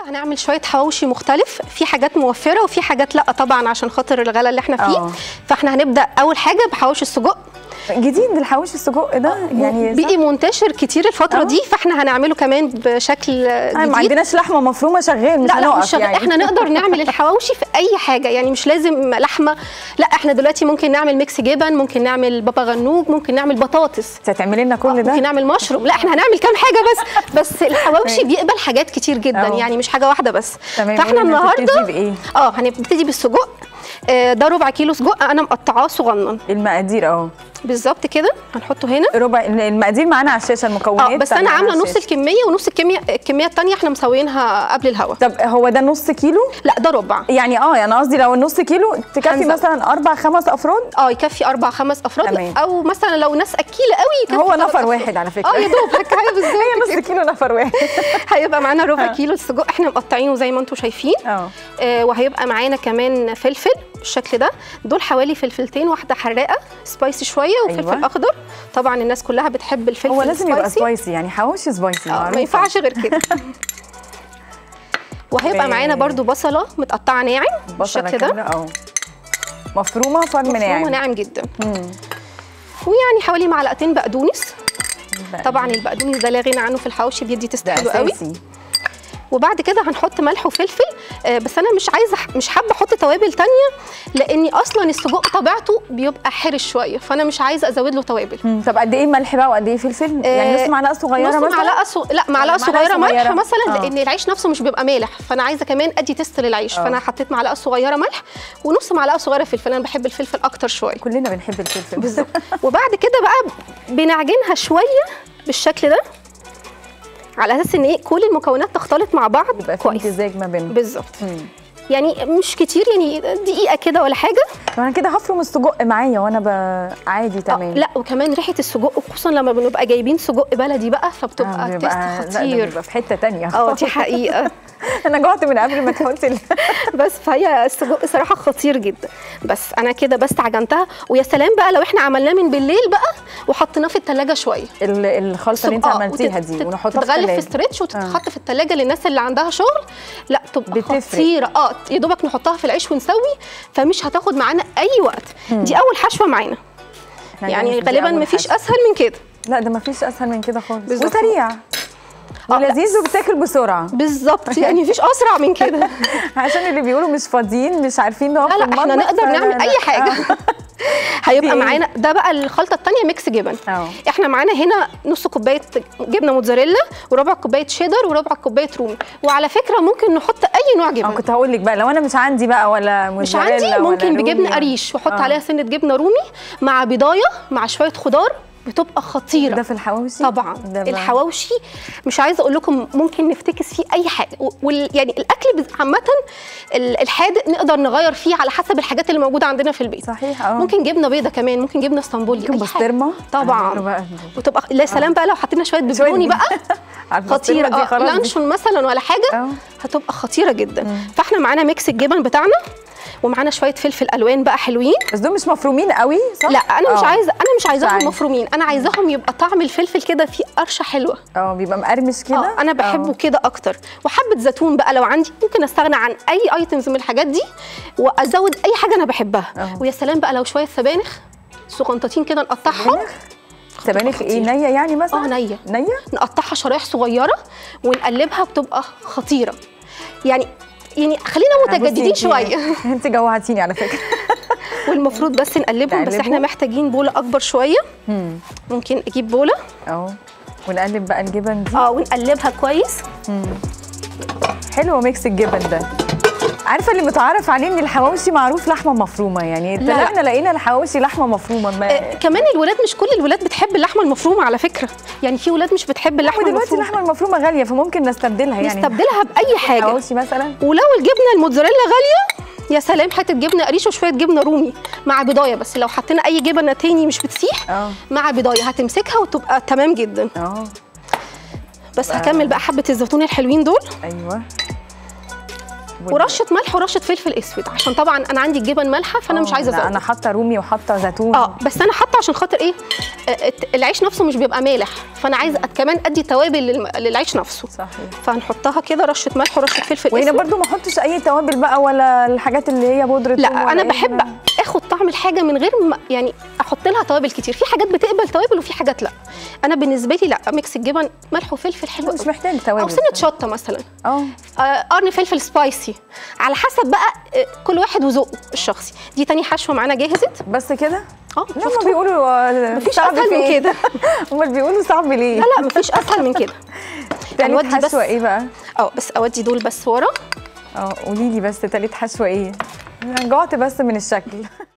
هنعمل شويه حواوشي مختلف في حاجات موفره وفي حاجات لا طبعا عشان خاطر الغلا اللي احنا فيه آه. فاحنا هنبدا اول حاجه بحواوشي السجق جديد الحواوشي السجق ده يعني بقي منتشر كتير الفتره آه. دي فاحنا هنعمله كمان بشكل آه، ما جديد عندناش لحمه مفرومه شغال مش لا لا هنقف مش شغال. يعني احنا نقدر نعمل الحواوشي في اي حاجه يعني مش لازم لحمه لا احنا دلوقتي ممكن نعمل ميكس جبن ممكن نعمل بابا غنوج ممكن نعمل بطاطس انت هتعملي لنا كل ممكن ده نعمل مشروم لا احنا هنعمل كام حاجه بس بس الحواوشي بيقبل حاجات كتير جدا أه. يعني مش حاجه واحده بس تمام فاحنا قولي لنا النهارده هتبتدي بايه اه هنبتدي بالسجق آه، ده ربع كيلو سجق انا مقطعاه صغنن المقادير اهو بالظبط كده هنحطه هنا ربع المقادير معانا على الشاشه المكونات اه بس انا معانا عامله على نص الشاشة. الكميه ونص الكميه الكميه الثانيه احنا مسوينها قبل الهوا طب هو ده نص كيلو لا ده ربع يعني اه يعني قصدي لو النص كيلو تكفي هنزود. مثلا اربع خمس افراد اه يكفي اربع خمس افراد تمام. او مثلا لو ناس اكيله قوي يكفي هو ثلاث نفر أفراد. واحد على فكره اه يا دوب هك- هي بالظبط هي نص كيلو نفر واحد هيبقى معانا ربع كيلو السجق احنا مقطعينه زي ما انتم شايفين اه آه وهيبقى معانا كمان فلفل بالشكل ده دول حوالي فلفلتين واحده حراقه سبايسي شويه وفلفل أيوة. اخضر طبعا الناس كلها بتحب الفلفل هو لازم يبقى السبايسي. سبايسي يعني حواوشي سبايسي اه معروفة. ما ينفعش غير كده وهيبقى تمام. معانا برضو بصله متقطعه ناعم بصله بالشكل ده كامله اه مفرومه فرم مفرومه ناعم ناعم جدا مم. ويعني حوالي معلقتين بقدونس بقى طبعا البقدونس ده لا غنى عنه في الحواوشي بيدي تست ده حلو قوي اساسي وبعد كده هنحط ملح وفلفل آه، بس انا مش عايزه مش حابه احط توابل تانية لاني اصلا السجق طبيعته بيبقى حرش شويه فانا مش عايزه ازود له توابل مم. طب قد ايه ملح بقى وقد ايه فلفل يعني آه، نص معلقه صغيره نص مثلا معلقه صغ... لا معلقه معلقة صغيره ملح صغيرة. مثلا آه. لان العيش نفسه مش بيبقى مالح فانا عايزه كمان ادي تيست للعيش آه. فانا حطيت معلقه صغيره ملح ونص معلقه صغيره فلفل انا بحب الفلفل اكتر شويه كلنا بنحب الفلفل بالظبط وبعد كده بقى بنعجنها شويه بالشكل ده على اساس ان ايه كل المكونات تختلط مع بعض يبقى في كويس امتزاج ما بينهم بالظبط مم. يعني مش كتير يعني دقيقه كده ولا حاجه طب انا كده هفرم السجق معايا وانا ب... عادي آه تمام لا وكمان ريحه السجق خصوصا لما بنبقى جايبين سجق بلدي بقى آه، فبتبقى بيبقى- تيست لا، ده خطير بيبقى في حته تانية اه دي حقيقه انا جوعت من قبل ما تحطي ال- بس فهي السجق صراحه خطير جدا بس انا كده بس عجنتها ويا سلام بقى لو احنا عملناه من بالليل بقى وحطيناه في التلاجة شويه ال- الخلطه اللي انت آه، عملتيها وتت- دي تت- ونحطها في تتغلف في الثلاجه ستريتش وتتحط في التلاجة للناس اللي عندها شغل لا تبقى بتفرق. خطيره اه يا دوبك نحطها في العيش ونسوي فمش هتاخد معانا اي وقت دي اول حشوه معانا إحنا يعني هنعمل دي غالبا أول مفيش حاجة. اسهل من كده لا ده مفيش اسهل من كده خالص بالظبط. وسريع لا. ولذيذ وبتاكل بسرعه بالظبط يعني مفيش اسرع من كده عشان اللي بيقولوا مش فاضيين مش عارفين نقف لا في لا احنا المطبخ، نقدر فلا- نعمل اي لا. حاجه آه. هيبقى في إيه؟ معانا ده بقى الخلطه الثانيه ميكس جبن اه احنا معانا هنا نص كوبايه جبنه موتزاريلا وربع كوبايه شيدر وربع كوبايه رومي وعلى فكره ممكن نحط اي نوع اه جبن كنت هقول لك بقى لو انا مش عندي بقى ولا مش موزاريلا عندي ولا ممكن رومي بجبنه ولا- قريش واحط آه. عليها سنه جبنه رومي مع بضايه مع شويه خضار بتبقى خطيره ده في الحواوشي طبعا ده بقى- الحواوشي مش عايزه اقول لكم ممكن نفتكس فيه اي حاجه و- وال يعني الاكل بز- عامه ال- الحادق نقدر نغير فيه على حسب الحاجات اللي موجوده عندنا في البيت صحيح اه ممكن جبنه بيضه كمان ممكن جبنه اسطنبولي ممكن أي حاجة. بسطرمه طبعا هنعمله بقى وتبقى لا سلام بقى لو حطينا شويه شوية بيبروني بقى على خطيره البسطرمة دي اه خلاص دي. لانشون مثلا ولا حاجه اه هتبقى خطيره جدا فاحنا معانا ميكس الجبن بتاعنا ومعانا شويه فلفل الوان بقى حلوين بس دول مش مفرومين قوي صح؟ لا انا مش آه. عايزه انا مش عايزاهم عايزة. مفرومين انا عايزاهم يبقى طعم الفلفل كده فيه قرشه حلوه اه بيبقى مقرمش كده اه انا بحبه آه. كده اكتر وحبه زيتون بقى لو عندي ممكن استغنى عن اي ايتمز من الحاجات دي وازود اي حاجه انا بحبها آه. ويا سلام بقى لو شويه سبانخ صغنطتين كده نقطعهم سبانخ ايه نيه يعني مثلا؟ اه نيه نيه؟ نقطعها شرايح صغيره ونقلبها بتبقى خطيره يعني يعني خلينا متجددين بصي شويه انت- انت جوعتيني على فكره والمفروض بس نقلبهم بس احنا نقلبهم؟ محتاجين بوله اكبر شويه مم. ممكن اجيب بوله اهو ونقلب بقى الجبن دي اه ونقلبها كويس حلو ميكس الجبن ده عارفه اللي متعارف عليه ان الحواوشي معروف لحمه مفرومه يعني لا. طلعنا لقينا الحواوشي لحمه مفرومه ما آه كمان الولاد مش كل الولاد بتحب اللحمه المفرومه على فكره يعني في ولاد مش بتحب اللحمه ودلوقتي المفرومه اللحمه المفرومه غاليه فممكن نستبدلها يعني نستبدلها باي حاجه حواوشي مثلا ولو الجبنه الموتزاريلا غاليه يا سلام حته جبنه قريش وشويه جبنه رومي مع بضايه بس لو حطينا اي جبنه تاني مش بتسيح اه مع بضايه هتمسكها وتبقى تمام جدا اه بس هكمل بقى حبه الزيتون الحلوين دول ايوه ورشه ملح ورشه فلفل اسود عشان طبعا انا عندي الجبن مالحه فانا مش آه، عايزه لا، ازود انا حاطه رومي وحاطه زيتون اه بس انا حاطه عشان خاطر ايه آه، الت- العيش نفسه مش بيبقى مالح فانا عايزه أت- كمان ادي توابل للم- للعيش نفسه صحيح فهنحطها كده رشه ملح ورشه فلفل وهنا اسود برضو ما احطش اي توابل بقى ولا الحاجات اللي هي بودره ثوم لا ولا انا أي بحب حاجة. اخد طعم الحاجه من غير ما يعني احط لها توابل كتير في حاجات بتقبل توابل وفي حاجات لا انا بالنسبه لي لا ميكس الجبن ملح وفلفل حلو مش قوي. محتاج توابل او سنه شطه مثلا اه آه، قرن فلفل سبايسي على حسب بقى آه، كل واحد وذوقه الشخصي دي تاني حشوه معانا جهزت بس كده اه لا ما شفتوا؟ بيقولوا آه، مفيش صعب اسهل في من إيه؟ كده امال بيقولوا صعب ليه لا لا مفيش اسهل من كده تالت هنودي بس- حشوه ايه بقى اه بس اودي دول بس ورا اه قولي لي بس تالت حشوه ايه انا جعت بس من الشكل